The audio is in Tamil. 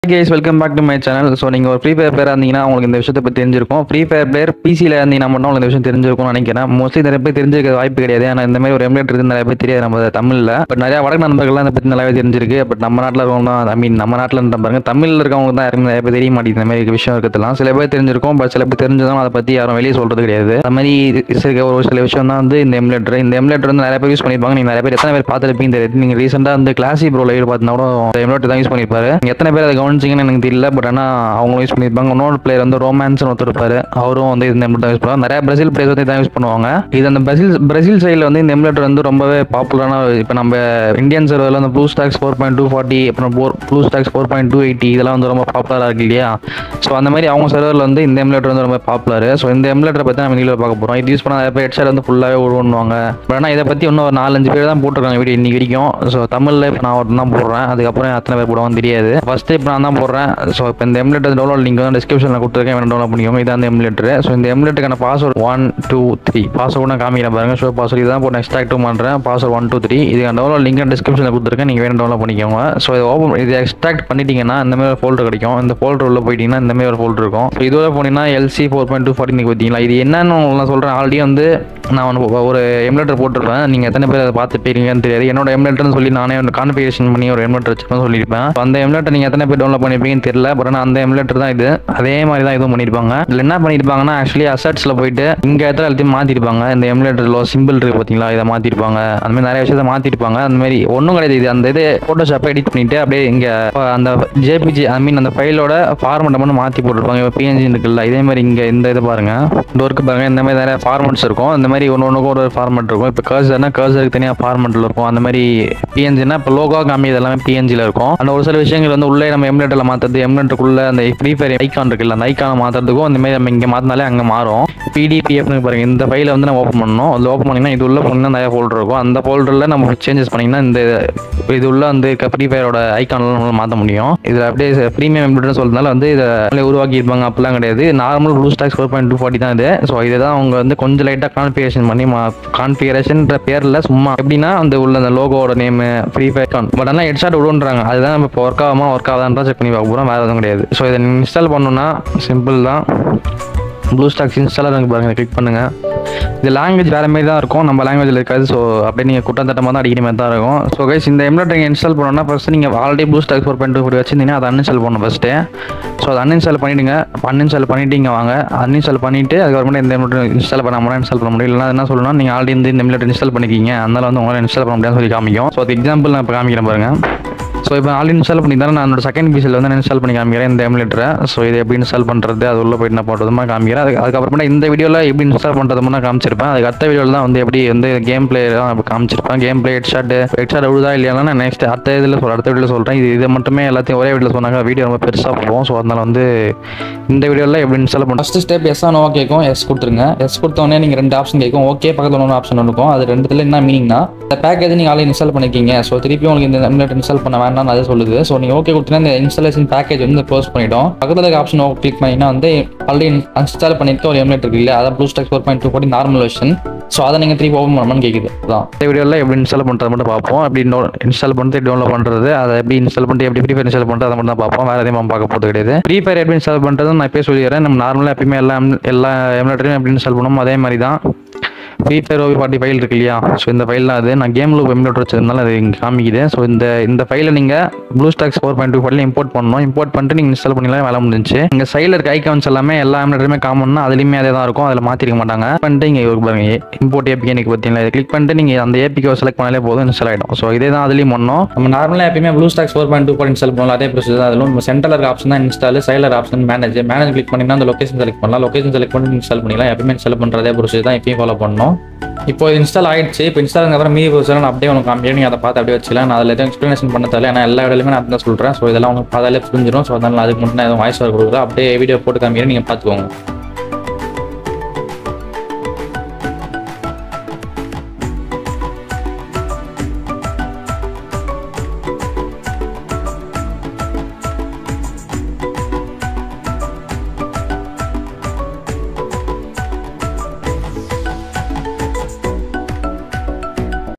case welcome back to my channel so நீங்கள் ஒரு ஃப்ரீ ஃபயர் பிளேயராக இருந்தீங்கன்னா உங்களுக்கு இந்த விஷயத்தை பற்றி தெரிஞ்சிருக்கும் ஃப்ரீ ஃபயர் பிளேயர் பிசியில் இருந்தீங்கன்னா மட்டும் உங்களுக்கு இந்த விஷயம் தெரிஞ்சிருக்கும்னு நினைக்கிறேன் மோஸ்ட்லி நிறைய பேர் தெரிஞ்சிருக்க வாய்ப்பு கிடையாது ஆனால் இந்த மாதிரி ஒரு எம்லேட் இருக்கு நிறைய பேர் தெரியாது நம்ம தமிழில் பட் நிறைய வடக்கு நண்பர்கள்லாம் இதை பற்றி நல்லாவே தெரிஞ்சிருக்கு பட் நம்ம நாட்டில் இருக்கவங்க ஐ மீன் நம்ம நாட்டில் இருந்த பாருங்க தமிழில் இருக்கவங்க தான் யாருக்கும் நிறைய பேர் தெரிய மாட்டேங்குது இந்த மாதிரி விஷயம் இருக்கிறதுலாம் சில பேர் தெரிஞ்சிருக்கும் பட் சில பேர் தெரிஞ்சதும் அதை பற்றி யாரும் வெளியே சொல்கிறது கிடையாது அது மாதிரி இருக்க ஒரு சில விஷயம் தான் வந்து இந்த எம்லேட்டர் இந்த எம்லேட்டர் வந்து நிறைய பேர் யூஸ் பண்ணியிருப்பாங்க நீங்கள் நிறைய பேர் எத்தனை பேர் பார்த்துருப்பீங்க தெரியாது நீங்கள் ரீசெண்டாக வந்து கிளாசி ப்ரோ லைவ் பார்த்தீங்கன்னா கூட இந்த எம்லேட்டர் தான் யூஸ் பண்ணியிருப்பாரு நீங்க எத்தனை பேர் அதை கவனிச்சிங்கன்னு எனக்கு தெரியல பட் ஆனால் அவங்களும் யூஸ் பண்ணியிருப்பாங்க இன்னொரு பிளேயர் வந்து ரோமான்ஸ்னு ஒருத்தர் இருப்பாரு அவரும் வந்து இந்த எம்லேட்டர் தான் யூஸ் பண்ணுவாங்க நிறைய பிரசில் பிளேயர்ஸ் வந்து இதான் யூஸ் பண்ணுவாங்க இது அந்த பிரசில் பிரசில் சைடில் வந்து இந்த எம்லேட்டர் வந்து ரொம்பவே பாப்புலரான இப்போ நம்ம இந்தியன் சர்வரில் அந்த BlueStacks four point two forty அப்புறம் BlueStacks four point two eighty இதெல்லாம் வந்து ரொம்ப பாப்புலராக இருக்கு இல்லையா ஸோ அந்த மாதிரி அவங்க சர்வரில் வந்து இந்த எம்லேட்டர் வந்து ரொம்ப பாப்புலர் ஸோ இந்த எம்லேட்டரை பற்றி நம்ம வீடியோ பார்க்க போகிறோம் இது யூஸ் பண்ண நிறைய பேர் ஹெட்செட் வந்து ஃபுல்லாகவே உருவாங்க பட் ஆனால் இதை பற்றி இன்னும் ஒரு நாலஞ்சு பேர் தான் போட்டிருக்காங்க வீடியோ இன்னைக்கு வரைக்கும் ஸோ தமிழில் இப்போ நான் ஒருத்தன் தான் போடுறேன் அதுக்கப்புறம் எத்தனை பேர் போடுவாங்க தெரியாது ஃபஸ்ட்டு இப்போ நான் தான் போடுறேன் ஸோ இப்போ இந்த எம்லேட்டர் டவுன்லோட் லிங்க் வந்து டிஸ்கிரிப்ஷனில் கொடுத்துருக்கேன் வேணும் டவுன்லோட் பண்ணிக்கோங்க இதான் அந்த எம்லேட்டர் ஸோ இந்த எம்லேட்டருக்கான password one two three password நான் காமிக்கிறேன் பாருங்க ஷோ பாஸ்வேர்ட் இதான் போட்டு எக்ஸ்ட்ராக்ட் பண்ணுறேன் பாஸ்வேர்ட் ஒன் டூ த்ரீ இதுக்கான டவுன்லோட் லிங்க் டிஸ்கிரிப்ஷனில் கொடுத்துருக்கேன் நீங்கள் வேணும் டவுன்லோட் பண்ணிக்கோங்க ஸோ இது ஓப்பன் இது எக்ஸ்ட்ராக்ட் பண்ணிட்டீங்கன்னா இந்த மாதிரி ஒரு ஃபோல்டர் கிடைக்கும் இந்த ஃபோல்டர் உள்ள போயிட்டீங்கன்னா இந்த மாதிரி ஒரு ஃபோல்டர் இருக்கும் ஸோ இதோட போனீங்கன்னா LC four point two forty நீங்கள் பார்த்தீங்களா இது என்னன்னு உங்களுக்கு நான் சொல்கிறேன் ஆல்ரெடி வந்து நான் ஒன்று ஒரு எம்லேட்டர் போட்டிருப்பேன் நீங்கள் எத்தனை பேர் அதை பார்த்து போயிருக்கீங்கன்னு தெரியாது என்னோட எம்லேட்டர்னு சொல்லி நானே ஒரு கான்ஃபிகரேஷன் பண்ணி ஒரு எம்லேட்டர் வச்சுருப்பேன் சொல்லியிருப்பேன் So அந்த எம்லேட்டர் நீங்கள் எத்தனை பேர் டவுன்லோட் பண்ணியிருப்பீங்கன்னு தெரியல பட் ஆனால் அந்த எம்லேட்டர் தான் இது அதே மாதிரி தான் இதுவும் பண்ணியிருப்பாங்க இதில் என்ன பண்ணியிருப்பாங்கன்னா ஆக்சுவலி அசட்ஸில் போயிட்டு இங்கே இடத்துல எல்லாத்தையும் மாற்றிருப்பாங்க இந்த எம்லேட்டரில் சிம்பிள் இருக்குது பார்த்தீங்களா இதை மாற்றிருப்பாங்க அந்த மாதிரி நிறைய விஷயத்தை மாற்றிருப்பாங்க அந்த மாதிரி ஒன்றும் கிடையாது இது அந்த இது ஃபோட்டோஷாப்பை எடிட் பண்ணிட்டு அப்படியே இங்கே அந்த ஜேபிஜி ஐ மீன் அந்த ஃபைலோட ஃபார்மெட்டை மட்டும் மாற்றி போட்டிருப்பாங்க இப்போ பிஎன்ஜி இருக்குல்ல இதே மாதிரி இங்கே இந்த இது பாருங்க இந்த ஒர்க்கு பாருங்க இந்த மாதிரி நிறைய ஃபார்மெட்ஸ் இருக்கும் இந்த மாதிரி ஒன்று ஒன்றுக்கும் ஒரு ஃபார்மெட் இருக்கும் இப்போ கர்சர்னா கர்சருக்கு தனியாக ஃபார்மெட்டில் இருக்கும் அந்த மாதிரி பிஎன்ஜினா இப்போ லோகோ காமி இதெல்லாமே பிஎன்ஜியில் இருக்கும் அந்த ஒரு சில விஷயங்கள் வந்து உள்ளே நம்ம எம்லெட்டில் மாற்றுறது எம்லெட்டுக்குள்ளே அந்த ஃப்ரீ ஃபயர் ஐக்கான் இருக்குல்ல அந்த ஐக்கானை மாற்றுறதுக்கும் இந்த மாதிரி நம்ம இங்கே மாற்றினாலே அங்கே மாறும் பிடிபிஎஃப்னு பாருங்க இந்த ஃபைலை வந்து நம்ம ஓப்பன் பண்ணணும் அதில் ஓப்பன் பண்ணிங்கன்னா இது உள்ள போனீங்கன்னா நிறைய ஃபோல்டர் இருக்கும் அந்த ஃபோல்டரில் நம்ம சேஞ்சஸ் பண்ணிங்கன்னா இந்த இது உள்ள வந்து ஃப்ரீ ஃபயரோட ஐக்கான்லாம் நம்மளால மாற்ற முடியும் இதில் அப்படியே ப்ரீமியம் எம்ப்ளாய்னு சொல்றதுனால வந்து இதை நம்மளே உருவாக்கி இருப்பாங்க அப்படிலாம் கிடையாது normal BlueStacks four point two forty தான் இது ஸோ இதை தான் அவங்க வந்து கொஞ்சம் லைட்டாக கான்ஃபிகரேஷன் பண்ணி கான்ஃபிகரேஷன்ற பேரில் சும்மா எப்படின்னா அந்த உள்ள அந்த லோகோட நேமு ஃப்ரீ ஃபயர் கான் பட் ஆனால் ஹெட்ஷாட் விடுன்றாங்க அதுதான் நம்ம இப்போ ஒர்க் ஆகாமல் ஒர்க் ஆகாதான் செக் பண்ணி பார்க்க போகிறோம் வேறு எதுவும் கிடையாது ஸோ இதை இன்ஸ்டால் பண்ணணும்னா சிம்பிள் தான் ப்ளூ ஸ்டாக்ஸ் இன்ஸ்டாலர் இருக்கு பாருங்க கிளிக் பண்ணுங்க இது லாங்குவேஜ் வேற மாதிரி தான் இருக்கும் நம்ம லாங்குவேஜில் இருக்காது ஸோ அப்படியே நீங்கள் குட்டத்தட்டமாக தான் அடிக்கிற மாதிரி தான் இருக்கும் ஸோ கைஸ் இந்த எம்லெட் நீங்கள் இன்ஸ்டால் பண்ணணும்னா ஃபஸ்ட்டு நீங்கள் already BlueStacks four point two வச்சிருந்தீங்கன்னா அதை அன்இன்ஸ்டால் பண்ணணும் ஃபஸ்ட்டு ஸோ அதை அன்இன்ஸ்டால் பண்ணிவிடுங்க அன்இன்ஸ்டால் பண்ணிட்டீங்க வாங்க அன்இன்ஸ்டால் பண்ணிவிட்டு அதுக்கப்புறமேட்டு இந்த எம்லெட் இன்ஸ்டால் பண்ணாமல் இன்ஸ்டால் பண்ண முடியும் இல்லைனா என்ன சொல்லணும் நீங்கள் ஆல்ரெடி இந்த எம்லெட் இன்ஸ்டால் பண்ணிக்கிங்க அதனால வந்து உங்களால் இன்ஸ்டால் பண்ண முடியாதுன்னு சொல்லி காமிக்கும் ஸோ அது எக்ஸாம்பிள் நான் இப்போ காமிக்கிறேன் பாருங்க ஸோ இப்போ ஆல்ரெடி இன்ஸ்டால் பண்ணி தானே நான் என்னோட செகண்ட் பீஸில் வந்து நான் இன்ஸ்டால் பண்ணி காமிக்கிறேன் இந்த எமுலேட்டரை ஸோ இது எப்படி இன்ஸ்டால் பண்ணுறது அது உள்ள போயிட்டு நான் போட்டதுமா காமிக்கிறேன் அதுக்கு அதுக்கப்புறமேட்டு இந்த வீடியோவில் எப்படி இன்ஸ்டால் பண்ணுறது நான் காமிச்சிருப்பேன் அதுக்கு அடுத்த வீடியோவில் தான் வந்து எப்படி வந்து கேம் பிளே தான் காமிச்சிருப்பேன் கேம் பிளே ஹெட்ஷாட் ஹெட்ஷாட் விழுதா இல்லையா நான் நெக்ஸ்ட் அடுத்த இதில் சொல்கிறேன் அடுத்த வீடியோவில் சொல்கிறேன் இது இதை மட்டுமே எல்லாத்தையும் ஒரே வீடியோவில் சொன்னாங்க வீடியோ ரொம்ப பெருசாக போகும் ஸோ அதனால் வந்து இந்த வீடியோவில் எப்படி இன்ஸ்டால் பண்ண ஃபஸ்ட்டு ஸ்டெப் எஸ் ஆனோ கேட்கும் எஸ் கொடுத்துருங்க எஸ் கொடுத்தோடனே நீங்கள் ரெண்டு ஆப்ஷன் கேட்கும் ஓகே பக்கத்தில் ஒன்று ஆப்ஷன் இருக்கும் அது ரெண்டுத்துல என்ன மீனிங்னா இந்த பேக்கேஜ் நீங்கள் ஆல்ரெடி இன்ஸ்டால் பண்ணிருக்கீங்க ஸோ திருப்பி உங்களுக்கு இந்த எமுலேட் இன்ஸ்டால் பண்ண வேண்டாம்னு அது சொல்லுது ஸோ நீங்கள் ஓகே கொடுத்தீங்கன்னா இந்த இன்ஸ்டாலேஷன் பேக்கேஜ் வந்து க்ளோஸ் பண்ணிடும் பக்கத்தில் இருக்க ஆப்ஷன் கிளிக் பண்ணிங்கன்னா வந்து ஆல்ரெடி இன்ஸ்டால் பண்ணிருக்க ஒரு எமுலேட் இருக்கு இல்லையா அதான் BlueStack four point two forty normal version so அதை நீங்கள் திருப்பி ஓப்பன் பண்ணணும்னு கேட்குது அதான் இந்த வீடியோவில் எப்படி இன்ஸ்டால் பண்ணுறது மட்டும் பார்ப்போம் எப்படி இன்ஸ்டால் பண்ணிட்டு டவுன்லோட் பண்ணுறது அதை எப்படி இன்ஸ்டால் பண்ணிட்டு எப்படி ஃப்ரீ ஃபயர் இன்ஸ்டால் பண்ணுறது அதை மட்டும் தான் பார்ப்போம் வேறு எதையும் நம்ம பார்க்க போகிறது கிடையாது ஃப்ரீ ஃபயர் எப்படி இன்ஸ்டால் பண்ணுறது நான் இப்போ சொல்லிடுறேன் நம்ம நார்மலாக எப்பயுமே எல்லா எல்லா எமுலேட்டரையும் எப்படி இன்ஸ்டால் பண்ணுமோ அதே மாதிரி தான் Free Fire OB forty file இருக்கு இல்லையா ஸோ இந்த ஃபைல் தான் அது நான் கேம் லூப் எமுலேட்டர் வச்சதுனால அது இங்கே காமிக்குது ஸோ இந்த இந்த ஃபைலை நீங்கள் BlueStacks four point two ஃபைலில் இம்போர்ட் பண்ணணும் இம்போர்ட் பண்ணிட்டு நீங்கள் இன்ஸ்டால் பண்ணிக்கலாம் வேலை முடிஞ்சு இங்கே சைடில் இருக்க ஐக்கான்ஸ் எல்லாமே எல்லா எமுலேட்டருமே காமன்னா அதுலேயுமே அதே தான் இருக்கும் அதில் மாற்றிருக்க மாட்டாங்க பண்ணிட்டு இங்கே இருக்கு பாருங்க இம்போர்ட் ஏபிகே எனக்கு பார்த்தீங்களா இதை கிளிக் பண்ணிட்டு நீங்கள் அந்த ஏபிகே செலக்ட் பண்ணாலே போதும் இன்ஸ்டால் ஆகிடும் ஸோ இதே தான் அதுலேயும் பண்ணோம் நம்ம நார்மலாக எப்பயுமே BlueStacks four point two four install பண்ணலாம் அதே ப்ரொசீஜர் அதிலும் நம்ம சென்டரில் இருக்க ஆப்ஷன் தான் இன்ஸ்டால் சைடில் ஆப்ஷன் மேனேஜ் மேனேஜ் கிளிக் பண்ணிங்கன்னா அந்த லொகேஷன் செலக்ட் பண்ணலாம் லொகேஷன் செலக்ட் பண்ணி இன்ஸ்டால் பண்ணிக்கலாம் எப்பயுமே இன்ஸ்டால் பண்ணுறதே ப்ரொசீஜர் தான் எப்பயும் ஃபாலோ பண்ணணும் இப்போ இது இன்ஸ்டால் ஆயிடுச்சு இப்போ இன்ஸ்டால் அப்புறம் மீதி ப்ரொசீஜர் நான் அப்படியே உனக்கு காமிக்கிறேன் நீங்கள் அதை பார்த்து அப்படியே வச்சுக்கலாம் நான் அதில் எதுவும் எக்ஸ்ப்ளனேஷன் பண்ண தெரியல ஏன்னா எல்லா இடத்துலையுமே நான் தான் சொல்கிறேன் ஸோ இதெல்லாம் உங்களுக்கு பார்த்தாலே புரிஞ்சிடும் ஸோ அதனால் அதுக்கு மட்டும் நான் எதுவும் வாய்ஸ் ஓவர் கொடுக்குறேன் அப்படியே வீடியோ போட்டு காமிக்கிறேன் நீங்கள் பார்த்துக்கோங்க